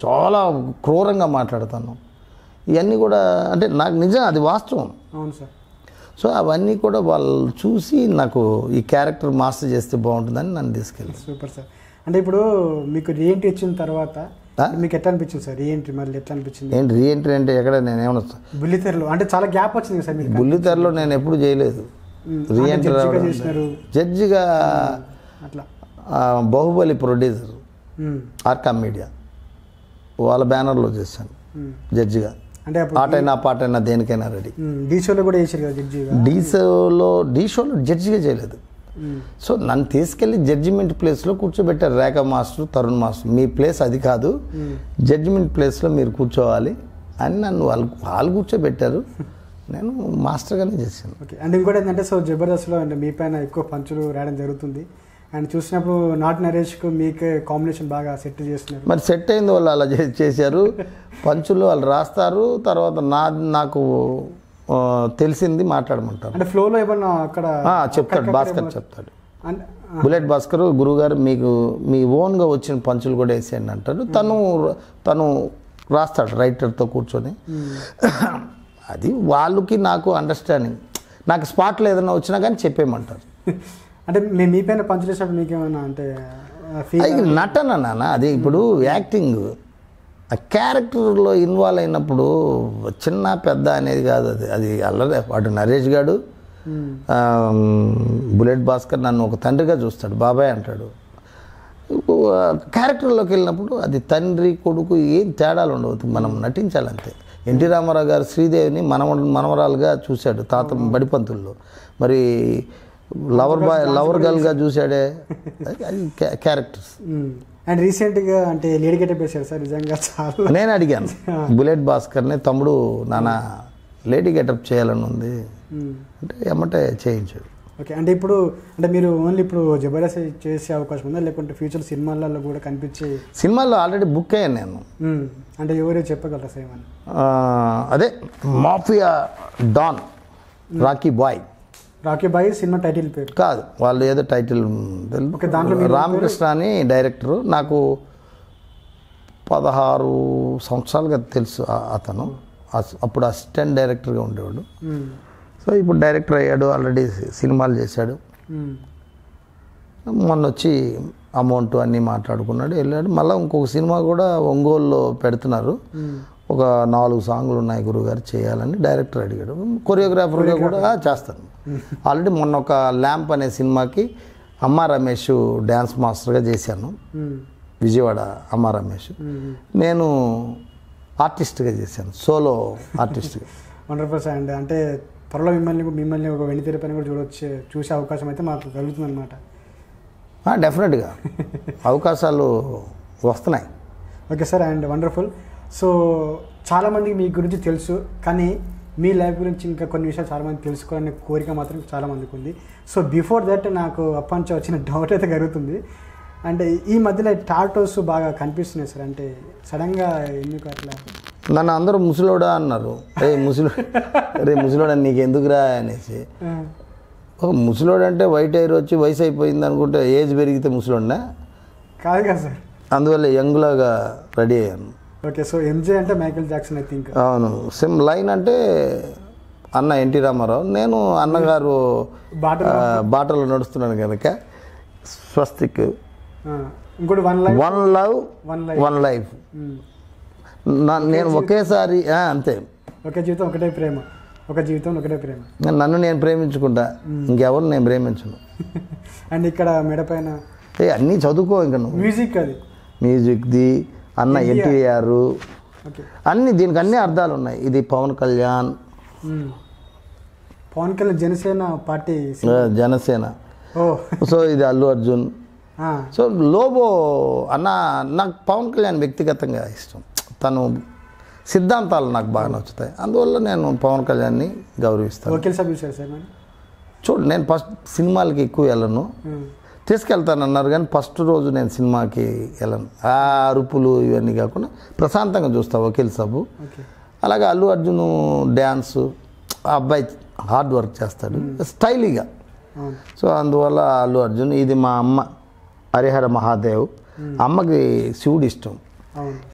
చాలా క్రూరంగా మాట్లాడతాను ఇవన్నీ కూడా అంటే నాకు నిజం అది వాస్తవం అవును సార్ సో అవన్నీ కూడా వాళ్ళు చూసి నాకు ఈ క్యారెక్టర్ మాస్టర్ చేస్తే బాగుంటుందని నన్ను తీసుకెళ్ళి సూపర్ సార్ అంటే ఇప్పుడు మీకు రీఎంట్రీ ఇచ్చిన తర్వాత ఆ? మీకు ఎట్లా అనిపించింది సార్ రీఎంట్రీ మళ్ళీ ఎట్లా అనిపించింది ఏంటి రీఎంట్రీ అంటే ఎక్కడ నేను ఏమన్నా బుల్లితెరలో అంటే చాలా గ్యాప్ వచ్చింది కదా సార్ మీకు బుల్లితెరలో నేను ఎప్పుడు చేయలేదు ఉమ్, రీఎంట్రీ అంటే జడ్జిగా రావడం చేసినారు జడ్జిగా అట్లా ఆ, బాహుబలి ప్రొడ్యూసర్ ఉమ్, ఆర్కా మీడియా వాళ్ళ బ్యానర్లో చేశాను ఉమ్. జడ్జిగా అంటే అప్పుడు ఆటైనా పాటైనా దేనికైనా రెడీ ఉమ్, డీ షోలో కూడా చేశారు కదా జడ్జిగా డీ షోలో డీ షోలో జడ్జిగా చేయలేదు ఉమ్, సో నన్ను తీసుకెళ్ళి జడ్జిమెంట్ ప్లేస్లో కూర్చోబెట్టారు రేఖ మాస్టర్ తరుణ్ మాస్టర్ మీ ప్లేస్ అది కాదు ఉమ్. జడ్జిమెంట్ ప్లేస్లో మీరు కూర్చోవాలి అని నన్ను వాళ్ళు వాళ్ళు కూర్చోబెట్టారు నేను మాస్టర్గానే చేశాను ఓకే అండ్ ఇంకోటి ఏంటంటే సో జబర్దస్త్లో అంటే మీ పైన ఎక్కువ పంచులు రాయడం జరుగుతుంది అండ్ చూసినప్పుడు నాట్ నరేష్కు మీకే కాంబినేషన్ బాగా సెట్ చేస్తున్నారు మరి సెట్ అయింది వాళ్ళు అలా చే- చేశారు పంచులు వాళ్ళు రాస్తారు తర్వాత నా నాకు ఆ, తెలిసింది మాట్లాడమంటారు అంటే ఫ్లోలో ఏమన్నా అక్కడ ఆ, చెప్తాడు అక్కడక్కడ భాస్కర్ ఏమన్నా- చెప్తాడు అంటే బుల్లెట్ భాస్కర్ గురుగారు మీకు మీ ఓన్గా వచ్చిన పంచులు కూడా వేసేయండి అంటాడు తను తను రాస్తాడు రైటర్తో కూర్చొని అది వాళ్ళకి నాకు అండర్స్టాండింగ్ నాకు స్పాట్లో ఏదైనా వచ్చినా కానీ చెప్పేయమంటారు అంటే మీ మీ పైన పంచులు వేసినప్పుడు మీకు ఏమన్నా అంటే ఫీల్ అది నటన నాన్న అది ఇప్పుడు యాక్టింగ్ ఆ క్యారెక్టర్లో ఇన్వాల్వ్ అయినప్పుడు చిన్న పెద్ద అనేది కాదు అది అది అల్లరే వాడు నరేష్ గాడు ఆ, బుల్లెట్ భాస్కర్ నన్ను ఒక తండ్రిగా చూస్తాడు బాబాయ్ అంటాడు క్యారెక్టర్లోకి వెళ్ళినప్పుడు అది తండ్రి కొడుకు ఏం తేడాలు ఉండవు మనం నటించాలంతే ఎన్టీ రామారావు గారు శ్రీదేవిని మనవ మనవరాలుగా చూశాడు తాత బడిపంతుల్లో మరి లవర్ బాయ్ లవర్ గర్ల్గా చూశాడే అది- అది క్యా- క్యారెక్టర్స్ అండ్ రీసెంట్గా అంటే లేడీ గెటప్ వేశారు సార్ నిజంగా చాలా నేను అడిగాను బుల్లెట్ భాస్కర్ని తమ్ముడు నాన్న లేడీ గెటప్ చేయాలని ఉంది మ్మ్. అంటే ఎమ్మటే చేయించాడు ఓకే అంటే ఇప్పుడు అంటే మీరు ఓన్లీ ఇప్పుడు జబర్దస్త్ చేసే అవకాశం ఉందా లేకుంటే ఫ్యూచర్ సినిమాలలో కూడా కనిపించే సినిమాల్లో ఆల్రెడీ బుక్ అయ్యాను నేను మ్మ్. అంటే ఎవరు చెప్పగలరా సార్ ఏమన్నా ఆ, అదే mafia don Rocky Bhai Rocky Bhai cinema title పేరు కాదు వాళ్ళు ఏదో టైటిల్ ఓకే, దాంట్లో మీరు రామకృష్ణ అని డైరెక్టరు నాకు పదహారు సంవత్సరాలుగా తెలుసు ఆ- అతను అస్- అప్పుడు అసిస్టెంట్ డైరెక్టర్గా ఉండేవాడు మ్మ్. సో ఇప్పుడు డైరెక్టర్ అయ్యాడు ఆల్రెడీ సినిమాలు చేశాడు మ్మ్. మొన్న వచ్చి అమౌంట్ అన్నీ మాట్లాడుకున్నాడు వెళ్ళాడు మళ్ళీ ఇంకొక సినిమా కూడా ఒంగోలులో పెడుతున్నారు మ్మ్. ఒక నాలుగు సాంగ్లు ఉన్నాయి గురుగారు చేయాలని డైరెక్టర్ అడిగాడు కొరియోగ్రాఫర్గా కూడా "ఆ, చేస్తాను ఆల్రెడీ మొన్న ఒక ల్యాంప్ అనే సినిమాకి అమ్మ రమేష్ డ్యాన్స్ మాస్టర్గా చేశాను మ్మ్. విజయవాడ అమ్మ రమేష్ మ్మ్. నేను ఆర్టిస్ట్గా చేశాను సోలో ఆర్టిస్ట్గా వండర్ఫుల్ సార్ అండ్ అంటే త్వరలో మిమ్మల్ని మిమ్మల్ని ఒక వెండితెర పైన కూడా చూడొచ్చే చూసే అవకాశం అయితే మాకు కలుగుతుంది అనమాట డెఫినెట్గా అవకాశాలు వస్తున్నాయి okay sir and wonderful so చాలామందికి మీ గురించి తెలుసు కానీ మీ లైఫ్ గురించి ఇంకా కొన్ని విషయాలు చాలామంది తెలుసుకోవాలనే కోరిక మాత్రం చాలామందికి ఉంది సో బిఫోర్ దట్ నాకు అప్పంచ వచ్చిన డౌట్ అయితే కలుగుతుంది అంటే ఈ మధ్యలో టాటోస్ బాగా కనిపిస్తున్నాయి సార్ అంటే సడన్గా ఎందుకు అట్లా నన్ను అందరూ ముసలోడా అన్నారు రే ముసలో రే ముసలోడా నీకు ఎందుకురా అనేసి ఆ, ఒక ముసలోడు అంటే వైట్ హెయిర్ వచ్చి వయసు అయిపోయింది అనుకుంటే ఏజ్ పెరిగితే ముసలోడినా కాదు కదా సార్ అందువల్ల యంగ్లాగా రెడీ అయ్యాను ఓకే సో ఎంజే అంటే మైకేల్ జాక్సన్ ఐ థింక్ అవును సేమ్ లైన్ అంటే అన్న ఎన్టీ రామారావు నేను అన్నగారు బాటలో ఆ, బాటలో నడుస్తున్నాను కనుక స్వస్తిక్ ఆ, ఇంకోటి one life one love one life one life నేను ఒకేసారి ఆ, అంతే ఒకే జీవితం ఒకటే ప్రేమ ఒక జీవితం ఒకటే ప్రేమ నన్ను నేను ప్రేమించుకుంటా ఇంకెవరు నేను ప్రేమించను అండ్ ఇక్కడ మెడ పైన ఏ అన్నీ చదువుకో ఇంకా నువ్వు మ్యూజిక్ అది మ్యూజిక్ది అన్న ఎన్టీఆర్ ఓకే అన్ని దీనికి అన్ని అర్థాలు ఉన్నాయి ఇది పవన్ కళ్యాణ్ మ్మ్. పవన్ కళ్యాణ్ జనసేన పార్టీ సి- ఆ, జనసేన ఓ సో ఇది అల్లు అర్జున్ ఆ, సో లోబో అన్న నాకు పవన్ కళ్యాణ్ వ్యక్తిగతంగా ఇష్టం తను సిద్ధాంతాలు నాకు బాగా నచ్చుతాయి అందువల్ల నేను పవన్ కళ్యాణ్ని గౌరవిస్తాను వకీల్ సాబ్ చూసారు సార్ మరి చూడు నేను ఫస్ట్ సినిమాలకి ఎక్కువ వెళ్ళను మ్మ్. తీసుకెళ్తాను అన్నారు కానీ ఫస్ట్ రోజు నేను సినిమాకి వెళ్ళను ఆ అరుపులు ఇవన్నీ కాకుండా ప్రశాంతంగా చూస్తా వకీల్ సాబు ఓకే అలాగే అల్లు అర్జున్ డ్యాన్స్ ఆ అబ్బాయి హార్డ్ వర్క్ చేస్తాడు స్టైలీగా అవును సో అందువల్ల అల్లు అర్జున్ ఇది మా అమ్మ హరిహర మహాదేవ్ అమ్మకి శివుడు ఇష్టం అవును